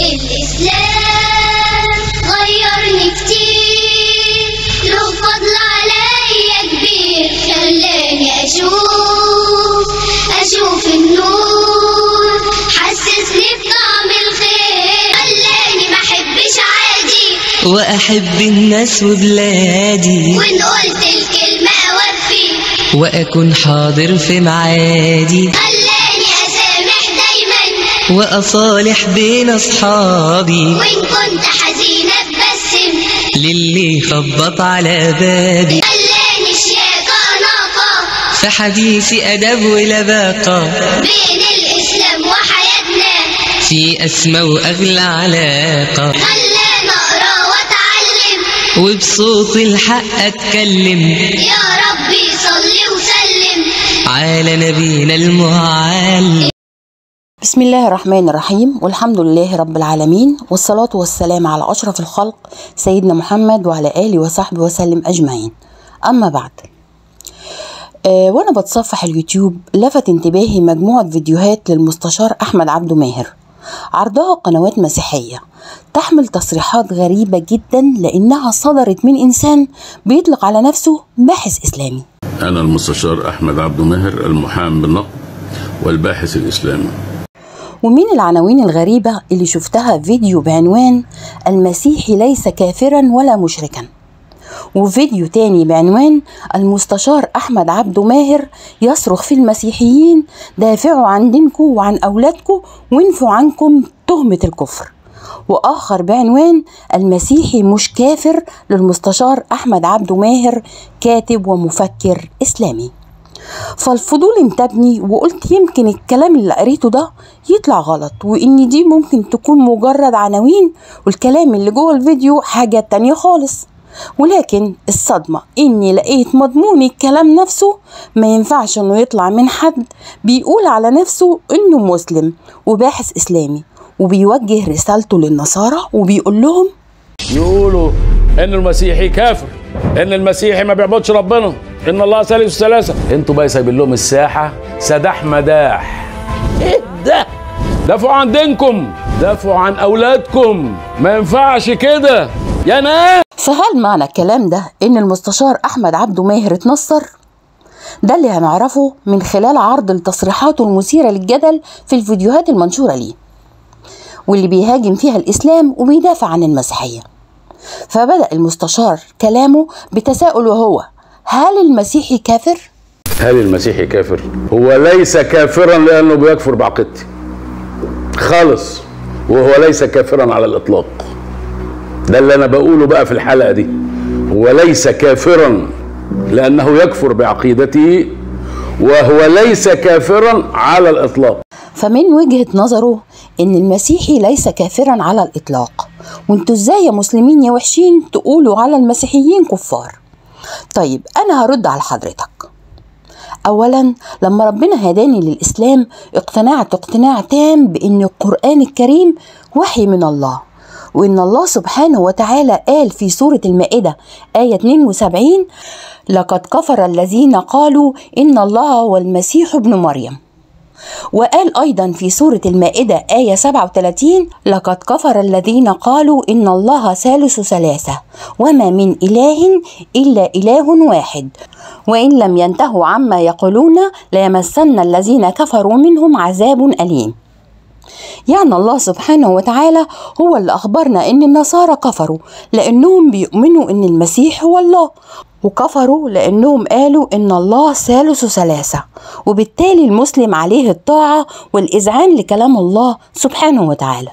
الإسلام غيرني كتير له فضل عليا كبير خلاني أشوف أشوف النور حسسني بطعم الخير خلاني ما أحبش عادي وأحب الناس وبلادي وإن قلت الكلمة أوفي وأكون حاضر في معادي خلاني أسامح دايما وأصالح بين أصحابي وإن كنت حزينة ببسم للي خبط على بابي خلاني شياكة ناقة في حديثي أدب ولباقة بين الإسلام وحياتنا في أسمى وأغلى علاقة خلانا أقرأ وأتعلم وبصوت الحق أتكلم يا ربي صلي وسلم على نبينا المعلم بسم الله الرحمن الرحيم والحمد لله رب العالمين والصلاة والسلام على أشرف الخلق سيدنا محمد وعلى آله وصحبه وسلم أجمعين أما بعد آه وأنا بتصفح اليوتيوب لفت انتباهي مجموعة فيديوهات للمستشار أحمد عبده ماهر عرضها قنوات مسيحية تحمل تصريحات غريبة جدا لأنها صدرت من إنسان بيطلق على نفسه باحث إسلامي أنا المستشار أحمد عبد ماهر المحامي بالنقد والباحث الإسلامي ومن العناوين الغريبة اللي شفتها فيديو بعنوان المسيحي ليس كافرا ولا مشركا وفيديو تاني بعنوان المستشار أحمد عبده ماهر يصرخ في المسيحيين دافعوا عن دينكم وعن أولادكم وانفوا عنكم تهمة الكفر وآخر بعنوان المسيحي مش كافر للمستشار أحمد عبده ماهر كاتب ومفكر إسلامي فالفضول انتابني وقلت يمكن الكلام اللي قريته ده يطلع غلط وان دي ممكن تكون مجرد عناوين والكلام اللي جوه الفيديو حاجة تانية خالص ولكن الصدمة اني لقيت مضمون الكلام نفسه ما ينفعش انه يطلع من حد بيقول على نفسه انه مسلم وباحث اسلامي وبيوجه رسالته للنصارى وبيقول لهم يقولوا ان المسيحي كافر ان المسيحي ما بيعبدش ربنا ان الله ثالث ثلاثه انتوا بقى سايبين لهم الساحه سداح مداح ايه ده دافعوا عن دينكم دافعوا عن اولادكم ما ينفعش كده يا ناس فهل معنى الكلام ده ان المستشار احمد عبده ماهر اتنصر ده اللي هنعرفه من خلال عرض التصريحات المثيرة للجدل في الفيديوهات المنشورة ليه واللي بيهاجم فيها الإسلام وبيدافع عن المسيحية فبدأ المستشار كلامه بتساؤل وهو هل المسيحي كافر؟ هل المسيحي كافر هو ليس كافرا لانه بيكفر بعقيدتي خالص وهو ليس كافرا على الاطلاق ده اللي انا بقوله بقى في الحلقه دي هو ليس كافرا لانه يكفر بعقيدته وهو ليس كافرا على الاطلاق فمن وجهة نظره إن المسيحي ليس كافرا على الإطلاق وانتوا ازاي يا مسلمين يا وحشين تقولوا على المسيحيين كفار طيب أنا هرد على حضرتك أولا لما ربنا هداني للإسلام اقتنعت اقتناع تام بأن القرآن الكريم وحي من الله وإن الله سبحانه وتعالى قال في سورة المائدة آية 72 لقد كفر الذين قالوا إن الله هو المسيح ابن مريم وقال أيضا في سورة المائدة آية 37 لقد كفر الذين قالوا إن الله ثالث ثلاثة وما من إله إلا إله واحد وإن لم ينتهوا عما يقولون ليمسن الذين كفروا منهم عذاب أليم يعني الله سبحانه وتعالى هو اللي أخبرنا إن النصارى كفروا لأنهم بيؤمنوا إن المسيح هو الله وكفروا لأنهم قالوا إن الله ثالث ثلاثة وبالتالي المسلم عليه الطاعة والإذعان لكلام الله سبحانه وتعالى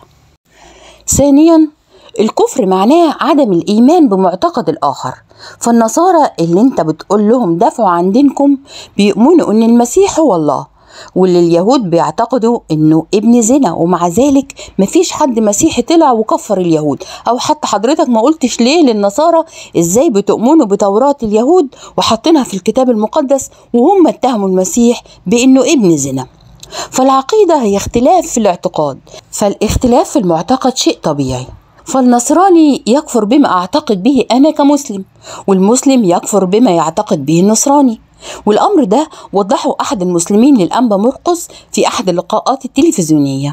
ثانيا الكفر معناه عدم الإيمان بمعتقد الآخر فالنصارى اللي انت بتقول لهم دافعوا عن دينكم بيؤمنوا ان المسيح هو الله واللي اليهود بيعتقدوا انه ابن زنا ومع ذلك مفيش حد مسيحي طلع وكفر اليهود او حتى حضرتك ما قلتش ليه للنصارى ازاي بتؤمنوا بتوراة اليهود وحاطينها في الكتاب المقدس وهم اتهموا المسيح بانه ابن زنا فالعقيدة هي اختلاف في الاعتقاد فالاختلاف في المعتقد شيء طبيعي فالنصراني يكفر بما أعتقد به أنا كمسلم والمسلم يكفر بما يعتقد به النصراني والأمر ده وضحه أحد المسلمين للأنبا مرقس في أحد اللقاءات التلفزيونية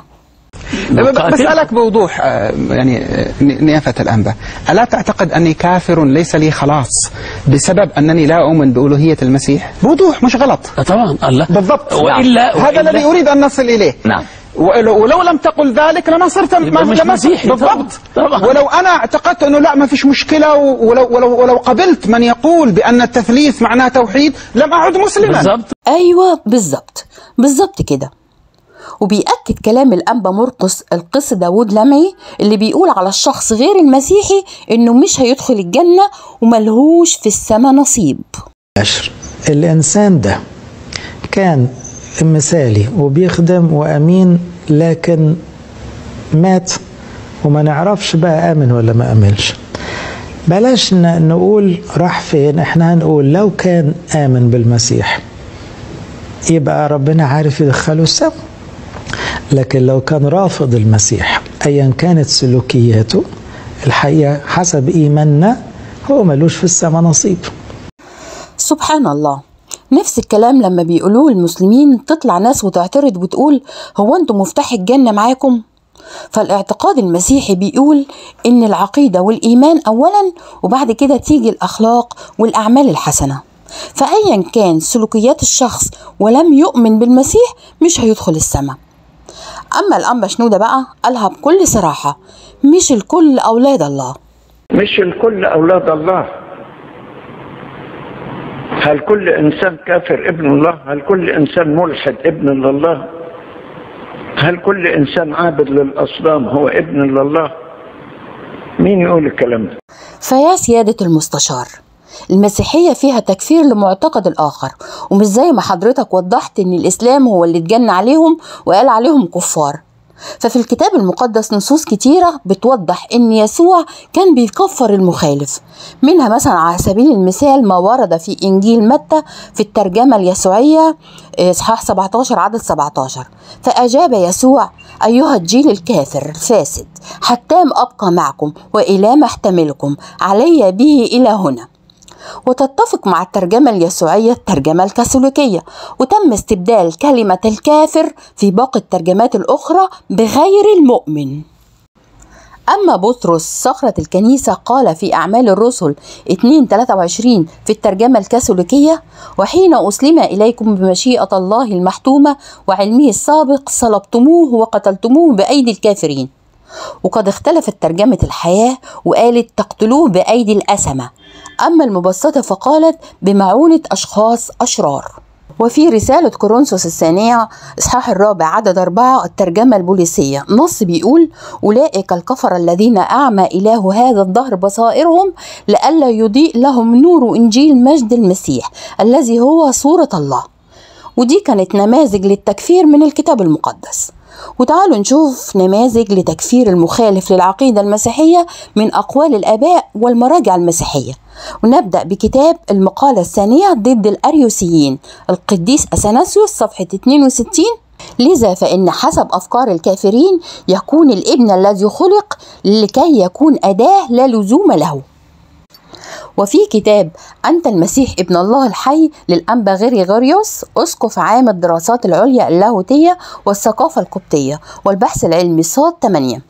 نقاتل. بسألك بوضوح آه، يعني آه، نيافة الأنبا ألا تعتقد أني كافر ليس لي خلاص بسبب أنني لا أؤمن بألوهية المسيح بوضوح مش غلط آه، طبعا الله بالضبط والا هذا وإلا- الذي أريد أن نصل إليه نعم ولو, ولو لم تقل ذلك لما صرت يبقى مش لما مسيحي بالضبط طبعاً، طبعاً. ولو انا اعتقدت انه لا ما فيش مشكله ولو ولو ولو قبلت من يقول بان التثليث معناه توحيد لم اعد مسلما بالظبط أيوة بالظبط بالظبط كده وبيأكد كلام الأنبا مرقس القس داود لمعي اللي بيقول على الشخص غير المسيحي إنه مش هيدخل الجنة وملهوش في السما نصيب عشر الإنسان ده كان مثالي وبيخدم وأمين لكن مات وما نعرفش بقى آمن ولا ما آمنش بلاش ن- نقول راح فين احنا هنقول لو كان آمن بالمسيح يبقى ربنا عارف يدخله السما لكن لو كان رافض المسيح ايا كانت سلوكياته الحقيقه حسب ايماننا هو ملوش في السما نصيب سبحان الله نفس الكلام لما بيقولوه المسلمين تطلع ناس وتعترض وتقول هو انتم مفتاح الجنة معاكم فالاعتقاد المسيحي بيقول ان العقيدة والايمان اولا وبعد كده تيجي الاخلاق والاعمال الحسنة فايا كان سلوكيات الشخص ولم يؤمن بالمسيح مش هيدخل السماء اما الانبا شنودة بقى قالها بكل صراحة مش الكل اولاد الله مش الكل أولاد الله هل كل إنسان كافر ابن الله هل كل إنسان ملحد ابن لله هل كل إنسان عابد للأصنام هو ابن لله مين يقول الكلام ده فيا سيادة المستشار المسيحية فيها تكفير لمعتقد الآخر ومش زي ما حضرتك وضحت إن الإسلام هو اللي اتجنى عليهم وقال عليهم كفار ففي الكتاب المقدس نصوص كتيرة بتوضح إن يسوع كان بيكفر المخالف منها مثلا على سبيل المثال ما ورد في إنجيل متى في الترجمة اليسوعية إصحاح 17 عدد 17 فأجاب يسوع أيها الجيل الكافر الفاسد حتام أبقى معكم وإلى ما احتملكم علي به إلى هنا وتتفق مع الترجمة اليسوعية الترجمة الكاثوليكية وتم استبدال كلمة الكافر في باقي الترجمات الأخرى بغير المؤمن أما بطرس صخرة الكنيسة قال في أعمال الرسل 2:23 في الترجمة الكاثوليكية وحين أسلم إليكم بمشيئة الله المحتومة وعلمه السابق صلبتموه وقتلتموه بأيدي الكافرين وقد اختلفت ترجمة الحياة وقالت تقتلوه بأيدي الأسمة أما المبسطة فقالت بمعونة أشخاص أشرار وفي رسالة كورنثوس الثانية إصحاح الرابع عدد أربعة الترجمة البوليسية نص بيقول أولئك الكفر الذين أعمى إله هذا الدهر بصائرهم لئلا يضيء لهم نور إنجيل مجد المسيح الذي هو صورة الله ودي كانت نماذج للتكفير من الكتاب المقدس وتعالوا نشوف نماذج لتكفير المخالف للعقيدة المسيحية من أقوال الآباء والمراجع المسيحية ونبدأ بكتاب المقالة الثانية ضد الأريوسيين القديس أثناسيوس صفحة 62 لذا فإن حسب أفكار الكافرين يكون الابن الذي خلق لكي يكون أداة لا لزوم له وفي كتاب أنت المسيح ابن الله الحي للأنبا غريغوريوس أسقف عام الدراسات العليا اللاهوتية والثقافة القبطية والبحث العلمي صاد 8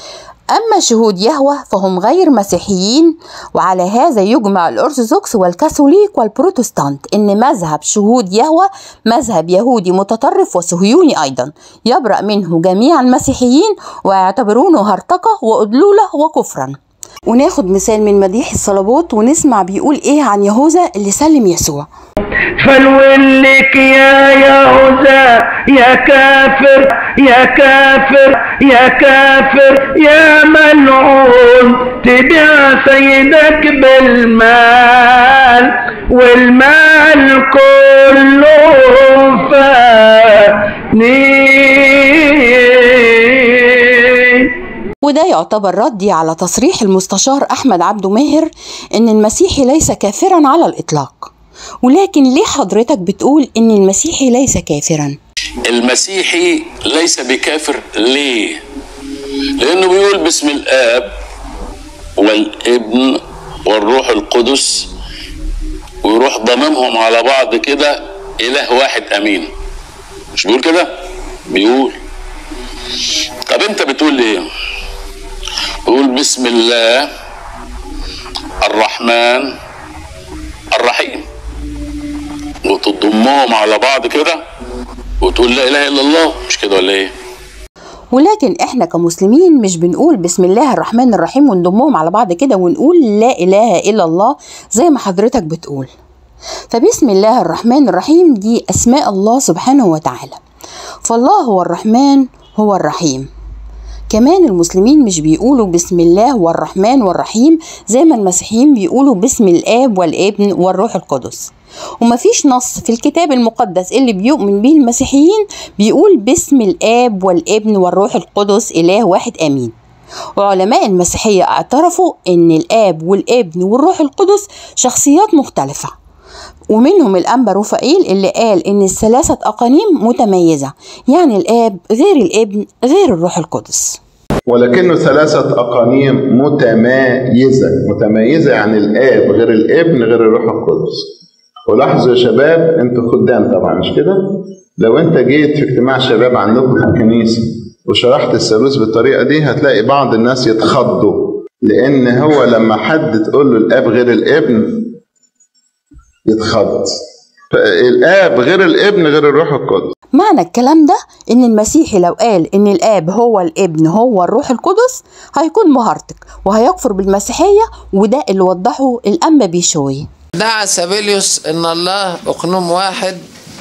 أما شهود يهوه فهم غير مسيحيين وعلى هذا يجمع الأرثوذكس والكاثوليك والبروتستانت إن مذهب شهود يهوه مذهب يهودي متطرف وصهيوني أيضا يبرأ منه جميع المسيحيين ويعتبرونه هرطقة وأدلولة وكفرا وناخد مثال من مديح الصلبات ونسمع بيقول ايه عن يهوذا اللي سلم يسوع فلولك يا يهوذا يا كافر يا كافر يا كافر يا ملعون تبيع سيدك بالمال والمال كله فاني وده يعتبر ردي على تصريح المستشار أحمد عبده ماهر إن المسيحي ليس كافرا على الإطلاق ولكن ليه حضرتك بتقول إن المسيحي ليس كافرا؟ المسيحي ليس بكافر ليه لانه بيقول باسم الاب والابن والروح القدس ويروح ضممهم على بعض كده اله واحد امين مش بيقول كده بيقول طب انت بتقول ايه بقول بسم الله الرحمن الرحيم وتضمهم على بعض كده وتقول لا اله الا الله مش كده ولا ايه ولكن احنا كمسلمين مش بنقول بسم الله الرحمن الرحيم ونضمهم على بعض كده ونقول لا اله الا الله زي ما حضرتك بتقول فبسم الله الرحمن الرحيم دي اسماء الله سبحانه وتعالى فالله هو الرحمن هو الرحيم كمان المسلمين مش بيقولوا بسم الله والرحمن والرحيم زي ما المسيحيين بيقولوا باسم الاب والابن والروح القدس ومفيش نص في الكتاب المقدس اللي بيؤمن به المسيحيين بيقول باسم الاب والابن والروح القدس اله واحد امين وعلماء المسيحية اعترفوا ان الاب والابن والروح القدس شخصيات مختلفة ومنهم الأنبا رفائيل اللي قال إن الثلاثة أقانيم متميزة يعني الآب غير الابن غير الروح القدس ولكنه ثلاثة أقانيم متمايزة متميزة يعني الآب غير الابن غير الروح القدس ولاحظوا يا شباب انتوا خدام طبعا مش كده لو انت جيت في اجتماع شباب عندكم في الكنيسة وشرحت الثالوث بالطريقة دي هتلاقي بعض الناس يتخضوا لأن هو لما حد تقول له الآب غير الابن يتخض الآب غير الابن غير الروح القدس معنى الكلام ده إن المسيحي لو قال إن الآب هو الابن هو الروح القدس هيكون مهرطق وهيكفر بالمسيحية وده اللي وضحه الأنبا بيشوي دعا سابيليوس ان الله اقنوم واحد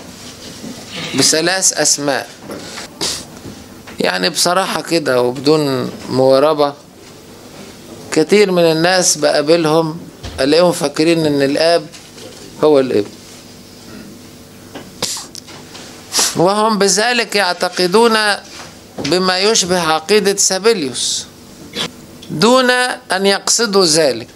بثلاث اسماء يعني بصراحة كده وبدون مواربة كتير من الناس بقابلهم الاقيهم فاكرين ان الاب هو الابن وهم بذلك يعتقدون بما يشبه عقيدة سابيليوس دون أن يقصدوا ذلك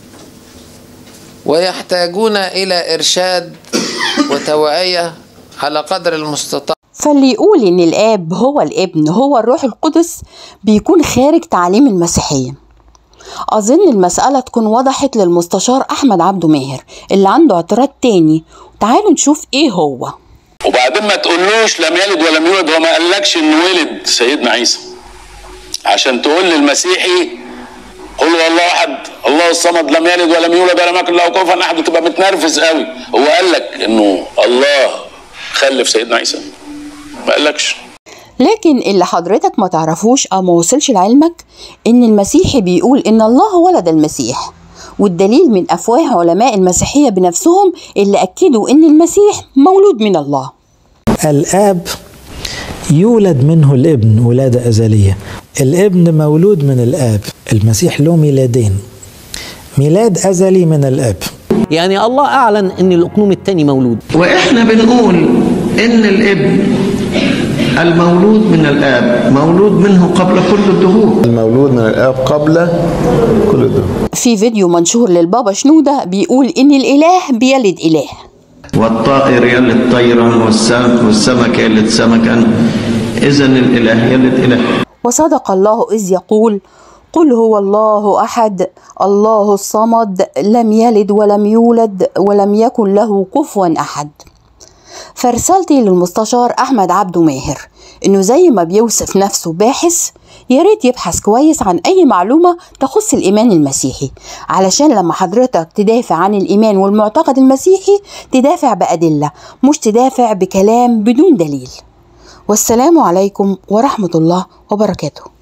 ويحتاجون إلى إرشاد وتوعية على قدر المستطاع فاللي يقول إن الآب هو الابن هو الروح القدس بيكون خارج تعليم المسيحية أظن المسألة تكون وضحت للمستشار أحمد عبده ماهر اللي عنده اعتراض تاني تعالوا نشوف إيه هو وبعدين ما تقولوش لم يلد ولم يولد هو ما قالكش انه ولد سيدنا عيسى عشان تقول للمسيحي قل هو الله احد الله الصمد لم يلد ولم يولد ولم يكن له كفوا احد وتبقى متنرفز قوي هو قال لك انه الله خلف سيدنا عيسى ما قالكش لكن اللي حضرتك ما تعرفوش أو ما وصلش لعلمك إن المسيحي بيقول إن الله ولد المسيح والدليل من أفواه علماء المسيحية بنفسهم اللي أكدوا إن المسيح مولود من الله الآب يولد منه الابن ولادة أزلية الابن مولود من الآب المسيح له ميلادين ميلاد أزلي من الآب يعني الله أعلن أن الأقنوم الثاني مولود واحنا بنقول ان الابن المولود من الاب مولود منه قبل كل الدهور المولود من الآب قبل كل الدهور في فيديو منشور للبابا شنودة بيقول إن الإله بيلد إله والطائر يلد طيرا والسمك والسمك يلد سمكا اذا الاله يلد اله وصدق الله إذ يقول قل هو الله أحد الله الصمد لم يلد ولم يولد ولم يكن له كفوا أحد فرسالتي للمستشار أحمد عبده ماهر إنه زي ما بيوصف نفسه باحث يا ريت يبحث كويس عن أي معلومة تخص الإيمان المسيحي علشان لما حضرتك تدافع عن الإيمان والمعتقد المسيحي تدافع بأدلة مش تدافع بكلام بدون دليل والسلام عليكم ورحمة الله وبركاته